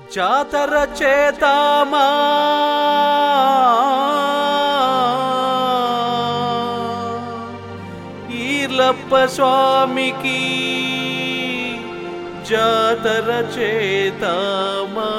జాతర చేతామా ఈర్లప్ప స్వామికి జాతర చేతామా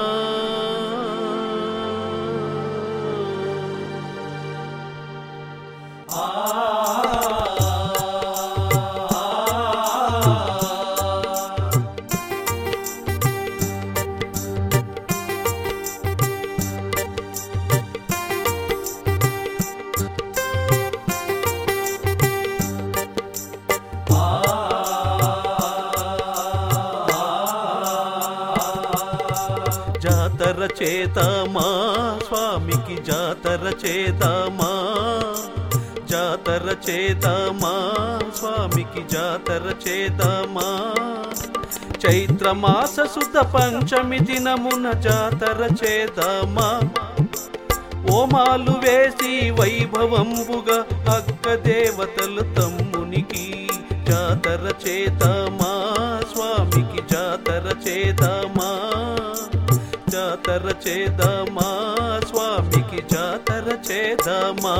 జాతర చేతామా స్వామికి జాతర చేతామా జాతర చేతామా స్వామికి జాతర చేతామా చైత్రమాస శుద్ధ పంచమి దినమున జాతర చేతామా ఓమాలు వేసి వైభవంబుగా అక్క దేవతలు తమ్మునికి జాతర చేతామా స్వామికి జాతర చేద్దామా జాతర చేద్దామా స్వామికి జాతర చేద్దామా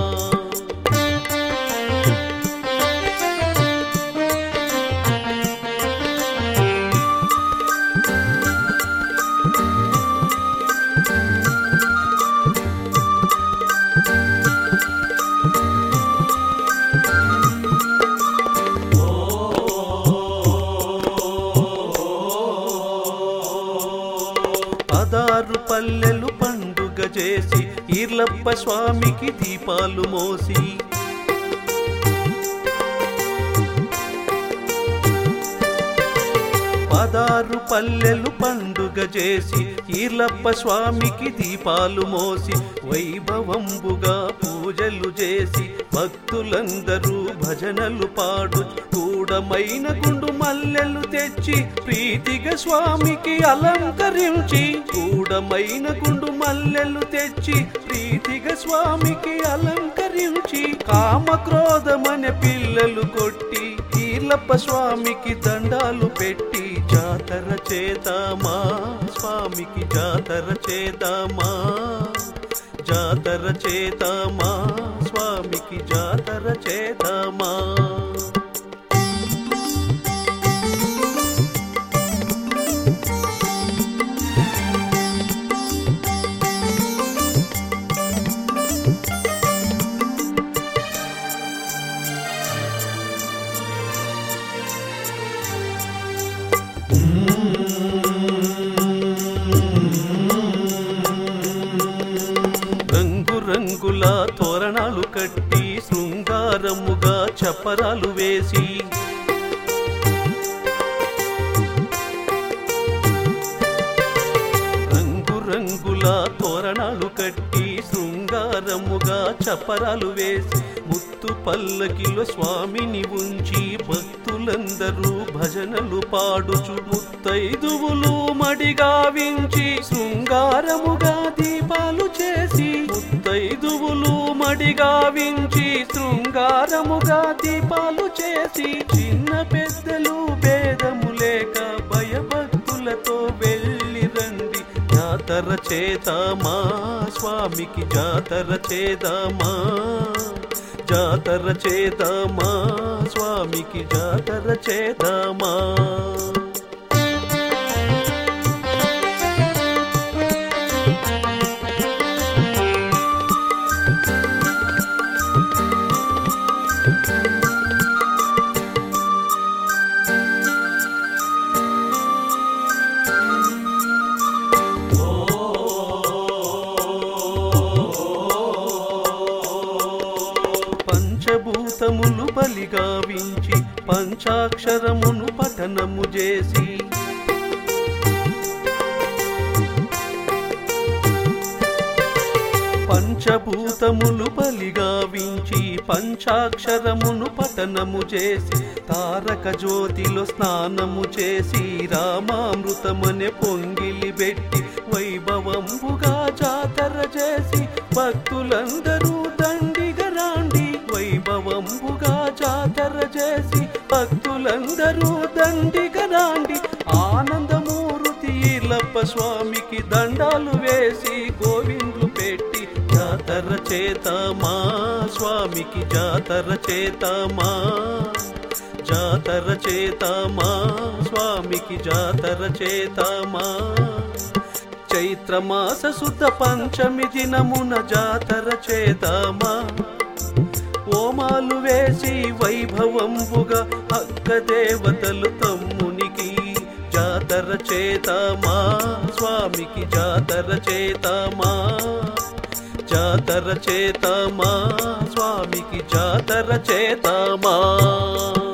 పదారు పల్లెలు పండుగ చేసి ఈర్లప్ప స్వామికి దీపాలు మోసి పదారు పల్లెలు పండుగ చేసి ఈర్లప్ప స్వామికి దీపాలు మోసి వైభవంబుగా పూజలు చేసి భక్తులందరూ భజనలు పాడు కూడమైన గుండు మల్లెలు తెచ్చి ప్రీతిగా స్వామికి అలంకరించి కూడమైన గుండు మల్లెలు తెచ్చి ప్రీతిగా స్వామికి అలంకరించి కామక్రోధమనే పిల్లలు కొట్టి ఈర్లప్ప స్వామికి దండాలు పెట్టి జాతర చేద్దామా స్వామికి జాతర చేద్దామా జాతర చేద్దామా స్వామికి జాతర చేద్దామా రంగు రంగుల తోరణాలు కట్టి శృంగారముగా చపరాలు వేసి రంగు రంగుల తోరణాలు కట్టి శృంగారముగా చపరాలు వేసి ముత్తు పల్లకిలో స్వామిని ఉంచి భక్తులందరూ భజనలు పాడుచు ముత్తైదువులు మడిగా వించి శృంగారముగా దీపాలు చేసి ముత్తైదువులు మడిగా వించి శృంగారముగా దీపాలు చేసి చిన్న పెద్దలు భేదము లేక భయభక్తులతో వెళ్ళి రండి జాతర చేద్దామా స్వామికి జాతర చేద్దామా జాతర చేద్దామా స్వామికి జాతర చేద్దామా పంచభూతములు బలిగా వించి పంచాక్షరమును పఠనము చేసి పంచభూతములు బలిగా వించి పంచాక్షరమును పఠనము చేసి తారక జ్యోతిలో స్నానము చేసి రామామృతమనే పొంగిలి పెట్టి వైభవంబుగా జాతర చేసి భక్తులందరూ దండిగా రాండి వైభవంబుగా జాతర చేసి భక్తులందరూ దండిగా రాండి ఆనందమూర్తి ఈలప్ప స్వామికి దండాలు వేసి గోవిందులు పెట్టి జాతర చేతమా స్వామికి జాతర చేతమా జాతర చేతమా స్వామికి జాతర చేతమా చైత్రమాస శుద్ధ పంచమి దినమున జాతర చేతమా ఓమాలు వేసి వైభవంబుగా అక్క దేవతలు తమ్మునికి జాతర చేతమా స్వామికి జాతర చేతమా జాతర చేతమా స్వామికి జాతర చేతమా